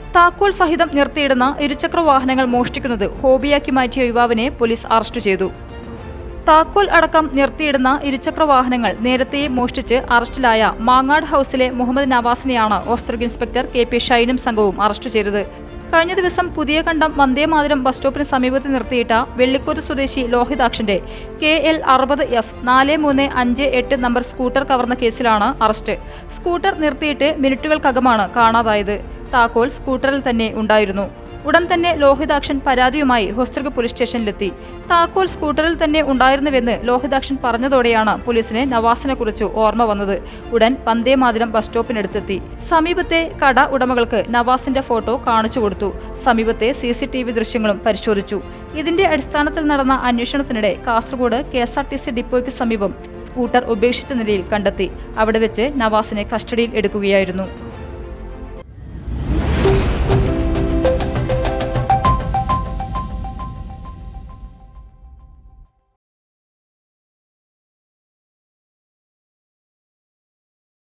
താക്കോൽ സഹിതം നിർത്തിയിടുന്ന ഇരുചക്ര വാഹനങ്ങൾ മോഷ്ടിക്കുന്നത് ഹോബിയാക്കി മാറ്റിയ യുവാവിനെ പോലീസ് അറസ്റ്റ് ചെയ്തു താക്കോൽ അടക്കം നിർത്തിയിടുന്ന ഇരുചക്ര വാഹനങ്ങൾ നേരത്തെ മോഷ്ടിച്ച് അറസ്റ്റിലായ മാങ്ങാട് ഹൌസിലെ മുഹമ്മദ് നവാസിനെയാണ് ഓസ്തർഗ് ഇൻസ്പെക്ടർ കെ പി ഷൈനും സംഘവും അറസ്റ്റ് ചെയ്തത് കഴിഞ്ഞ ദിവസം പുതിയ കണ്ടം വന്ദേമാതരം ബസ് സ്റ്റോപ്പിന് സമീപത്ത് നിർത്തിയിട്ട വെള്ളിക്കോത്ത് സ്വദേശി ലോഹിതാക്ഷന്റെ കെ എൽ അറുപത് എഫ് നാല് മൂന്ന് അഞ്ച് എട്ട് നമ്പർ സ്കൂട്ടർ കവർന്ന കേസിലാണ് അറസ്റ്റ് സ്കൂട്ടർ നിർത്തിയിട്ട് മിനിറ്റുകൾക്കകമാണ് കാണാതായത് താക്കോൽ സ്കൂട്ടറിൽ തന്നെ ഉണ്ടായിരുന്നു ഉടൻ തന്നെ ലോഹിതാക്ഷൻ പരാതിയുമായി ഹോസ്തൃക പോലീസ് സ്റ്റേഷനിലെത്തി താക്കോൽ സ്കൂട്ടറിൽ തന്നെ ഉണ്ടായിരുന്നുവെന്ന് ലോഹിതാക്ഷൻ പറഞ്ഞതോടെയാണ് പോലീസിന് നവാസിനെ കുറിച്ച് ഓർമ്മ വന്നത് ഉടൻ വന്ദേമാതരം ബസ് സ്റ്റോപ്പിനടുത്തെത്തി സമീപത്തെ കട ഉടമകൾക്ക് നവാസിന്റെ ഫോട്ടോ കാണിച്ചു കൊടുത്തു സമീപത്തെ സി സി ടി വി ദൃശ്യങ്ങളും പരിശോധിച്ചു ഇതിന്റെ അടിസ്ഥാനത്തിൽ നടന്ന അന്വേഷണത്തിനിടെ Kasaragod K S R T C ഡിപ്പോയ്ക്ക് സമീപം സ്കൂട്ടർ ഉപേക്ഷിച്ച നിലയിൽ കണ്ടെത്തി അവിടെ വെച്ച് നവാസിനെ കസ്റ്റഡിയിൽ എടുക്കുകയായിരുന്നു